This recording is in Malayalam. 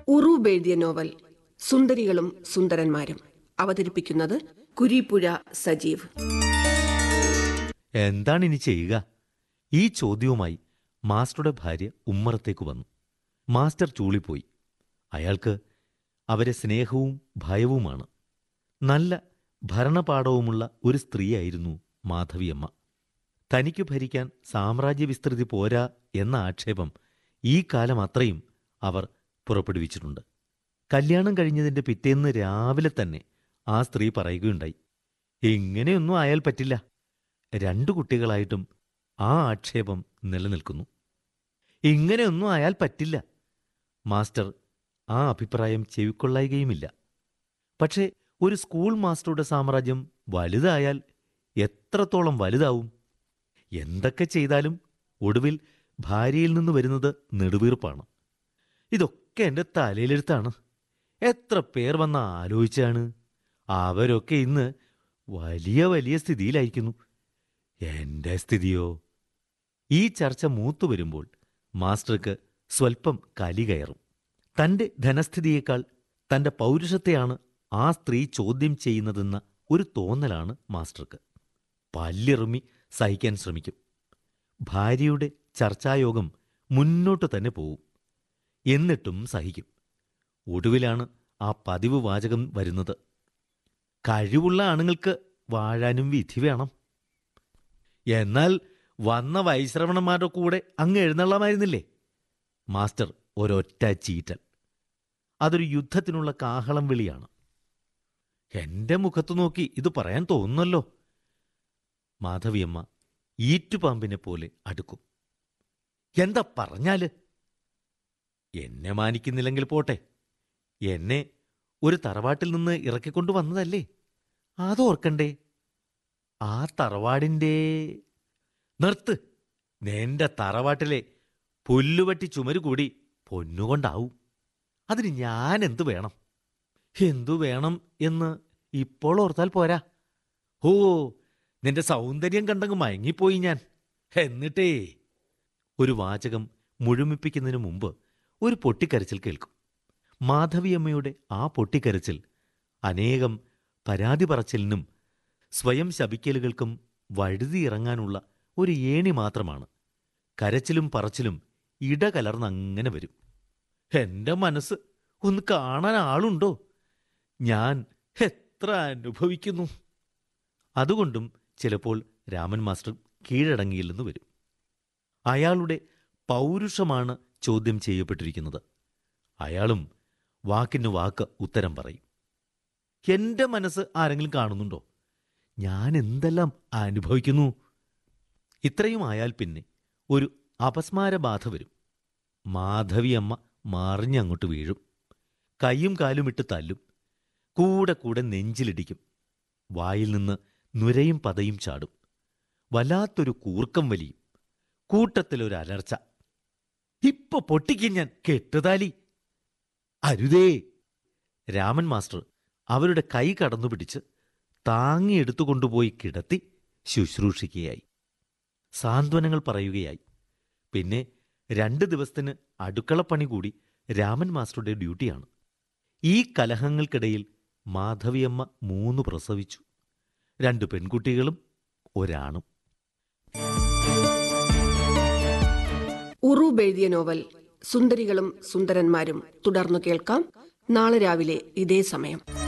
ഉറൂബ് എഴുതിയ നോവൽ സുന്ദരികളും സുന്ദരന്മാരും അവതരിപ്പിക്കുന്നത് കുരീപ്പുഴ സജീവ് എന്താണ് ഇനി ചെയ്യുക ഈ ചോദ്യവുമായി മാസ്റ്ററുടെ ഭാര്യ ഉമ്മറത്തേക്ക് വന്നു മാസ്റ്റർ ചൂളിപ്പോയി അയാൾക്ക് അവരെ സ്നേഹവും ഭയവുമാണ് നല്ല ഭരണപാഠവുമുള്ള ഒരു സ്ത്രീയായിരുന്നു മാധവിയമ്മ തനിക്ക് ഭരിക്കാൻ സാമ്രാജ്യവിസ്തൃതി പോരാ എന്ന ആക്ഷേപം ഈ കാലം അത്രയും അവർ പുറപ്പെടുവിച്ചിട്ടുണ്ട് കല്യാണം കഴിഞ്ഞതിന്റെ പിറ്റേന്ന് രാവിലെ തന്നെ ആ സ്ത്രീ പറയുകയുണ്ടായി ഇങ്ങനെയൊന്നും ആയാൽ പറ്റില്ല രണ്ടു കുട്ടികളായിട്ടും ആ ആക്ഷേപം നിലനിൽക്കുന്നു ഇങ്ങനെയൊന്നും ആയാൽ പറ്റില്ല മാസ്റ്റർ ആ അഭിപ്രായം ചെവിക്കൊള്ളായികയുമില്ല പക്ഷേ ഒരു സ്കൂൾ മാസ്റ്ററുടെ സാമ്രാജ്യം വലുതായാൽ എത്രത്തോളം വലുതാവും എന്തൊക്കെ ചെയ്താലും ഒടുവിൽ ഭാര്യയിൽ നിന്ന് വരുന്നത് നെടുവീർപ്പാണ് ഇതൊക്കെ എൻ്റെ തലയിലെടുത്താണ് എത്ര പേർ വന്ന് ആലോചിച്ചാണ് അവരൊക്കെ ഇന്ന് വലിയ വലിയ സ്ഥിതിയിലായിരിക്കുന്നു എന്റെ സ്ഥിതിയോ ഈ ചർച്ച മൂത്തു വരുമ്പോൾ മാസ്റ്റർക്ക് സ്വൽപ്പം കലി കയറും തന്റെ ധനസ്ഥിതിയേക്കാൾ തന്റെ പൗരുഷത്തെയാണ് ആ സ്ത്രീ ചോദ്യം ചെയ്യുന്നതെന്ന ഒരു തോന്നലാണ് മാസ്റ്റർക്ക് പല്ലിറുമി സഹിക്കാൻ ശ്രമിക്കും ഭാര്യയുടെ ചർച്ചായോഗം മുന്നോട്ട് തന്നെ പോവും എന്നിട്ടും സഹിക്കും ഒടുവിലാണ് ആ പതിവ് വാചകം വരുന്നത് കഴിവുള്ള ആണുങ്ങൾക്ക് വാഴാനും വിധി വേണം എന്നാൽ വന്ന വൈശ്രവണന്മാരുടെ കൂടെ അങ്ങ് എഴുന്നള്ളമായിരുന്നില്ലേ മാസ്റ്റർ ഒരൊറ്റ ചീറ്റൽ അതൊരു യുദ്ധത്തിനുള്ള കാഹളം വിളിയാണ് എന്റെ മുഖത്ത് നോക്കി ഇത് പറയാൻ തോന്നുന്നല്ലോ മാധവിയമ്മ ഈറ്റുപാമ്പിനെ പോലെ അടുക്കും എന്താ പറഞ്ഞാല് എന്നെ മാനിക്കുന്നില്ലെങ്കിൽ പോട്ടെ എന്നെ ഒരു തറവാട്ടിൽ നിന്ന് ഇറക്കിക്കൊണ്ടു വന്നതല്ലേ അതോർക്കണ്ടേ ആ തറവാടിൻ്റെ നിർത്ത് നിന്റെ തറവാട്ടിലെ പുല്ലുവട്ടി ചുമര് കൂടി പൊന്നുകൊണ്ടാവും അതിന് ഞാൻ എന്തു വേണം എന്തു വേണം എന്ന് ഇപ്പോൾ ഓർത്താൽ പോരാ ഓ നിന്റെ സൗന്ദര്യം കണ്ടങ്ങ് മയങ്ങിപ്പോയി ഞാൻ എന്നിട്ടേ ഒരു വാചകം മുഴുമിപ്പിക്കുന്നതിന് മുമ്പ് ഒരു പൊട്ടിക്കരച്ചിൽ കേൾക്കും മാധവിയമ്മയുടെ ആ പൊട്ടിക്കരച്ചിൽ അനേകം പരാതി പറച്ചിലിനും സ്വയം ശപിക്കലുകൾക്കും വഴുതിയിറങ്ങാനുള്ള ഒരു ഏണി മാത്രമാണ് കരച്ചിലും പറച്ചിലും ഇടകലർന്നങ്ങനെ വരും എന്റെ മനസ്സ് ഒന്ന് കാണാൻ ആളുണ്ടോ ഞാൻ എത്ര അനുഭവിക്കുന്നു അതുകൊണ്ടും ചിലപ്പോൾ രാമൻ മാസ്റ്റർ കീഴടങ്ങിയില്ലെന്ന് വരും അയാളുടെ പൗരുഷമാണ് ചോദ്യം ചെയ്യപ്പെട്ടിരിക്കുന്നത് അയാളും വാക്കിന് വാക്ക് ഉത്തരം പറയും എന്റെ മനസ്സ് ആരെങ്കിലും കാണുന്നുണ്ടോ ഞാൻ എന്തെല്ലാം അനുഭവിക്കുന്നു ഇത്രയും ആയാൽ പിന്നെ ഒരു അപസ്മാരബാധ വരും മാധവിയമ്മ മറിഞ്ഞങ്ങോട്ട് വീഴും കൈയും കാലും ഇട്ട് തല്ലും കൂടെ കൂടെ നെഞ്ചിലിടിക്കും വായിൽ നിന്ന് നുരയും പതയും ചാടും വല്ലാത്തൊരു കൂർക്കം വലിയും കൂട്ടത്തിലൊരു അലർച്ച ഇപ്പൊ പൊട്ടിക്കും ഞാൻ കെട്ടുതാലി അരുതേ രാമൻ മാസ്റ്റർ അവരുടെ കൈ കടന്നു പിടിച്ച് താങ്ങിയെടുത്തു കൊണ്ടുപോയി കിടത്തി ശുശ്രൂഷിക്കുകയായി സാന്ത്വനങ്ങൾ പറയുകയായി പിന്നെ രണ്ട് ദിവസത്തിന് അടുക്കളപ്പണി കൂടി രാമൻ മാസ്റ്ററുടെ ഡ്യൂട്ടിയാണ് ഈ കലഹങ്ങൾക്കിടയിൽ മാധവിയമ്മ മൂന്ന് പ്രസവിച്ചു രണ്ട് പെൺകുട്ടികളും ഒരാണും ഉറൂബ് എഴുതിയ നോവൽ സുന്ദരികളും സുന്ദരന്മാരും തുടർന്നു കേൾക്കാം നാളെ രാവിലെ ഇതേ സമയം